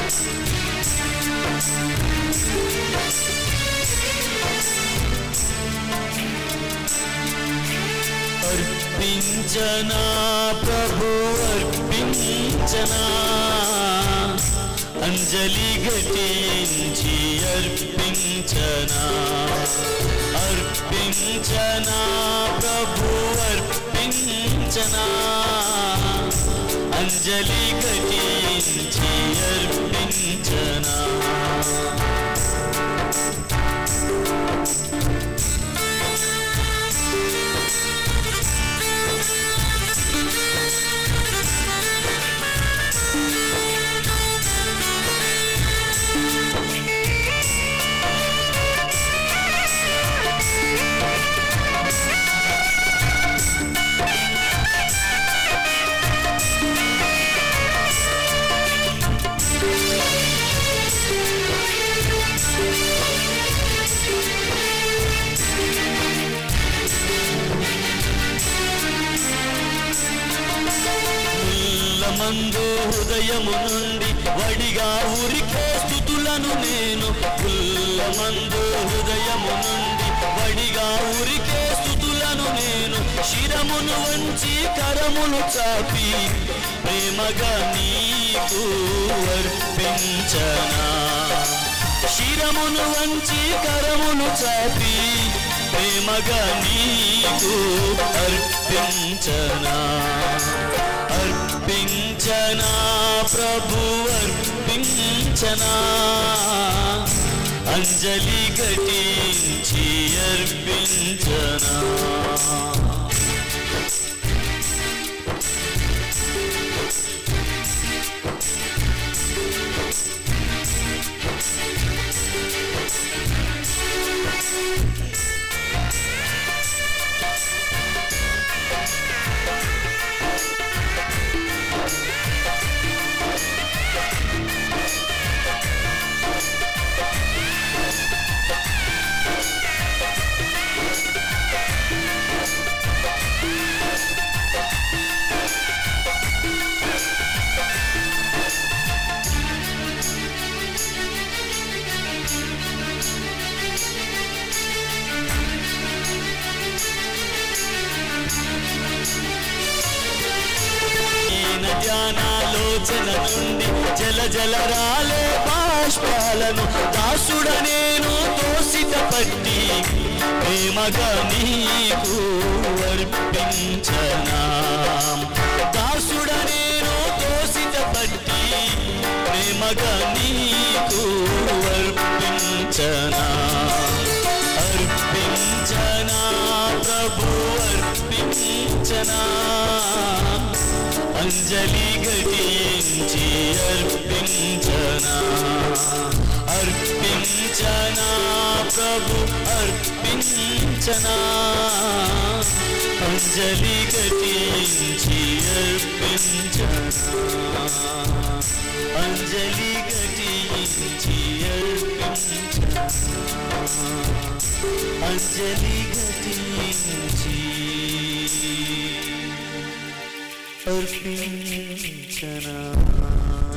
అర్పించనా ప్రభు అర్పించనా అంజలి ఘటించి అర్పించనా అర్పించనా ప్రభు అర్పించనా అంజలి ఘటించి అర్పించనా మందు హృదయము నుండి వడిగా ఉరికే స్థుతులను నేను మందు హృదయము నుండి వడిగా ఉరికే స్థుతులను నేను శిరమును వంచి కరములు చాపి ప్రేమగా నీకు అర్పించనా శిరమును వంచి కరములు చాపి ప్రేమగా నీకు అర్పించనా అర్పించనా ప్రభు అర్పించనా అంజలి ఘటించి అర్పించనా ఈయన ధ్యానాలోచన నుండి జల జల రాలే బాష్పాలను దాసుడ నేను తోసిత పట్టి ప్రేమగా నీకు అర్పించనా దాసుడ నేను తోసిత పట్టి ప్రేమగా నీకు అర్పించనా అర్పించనా ప్రభు అర్పించనా అంజలి ఘటించి అర్పించనా అర్పించనా ప్రభు అర్పించనా అంజలి ఘటించి అర్పించనా అంజలి ఘటించి అర్పించనా అంజలి ఘటించి అర్పించనా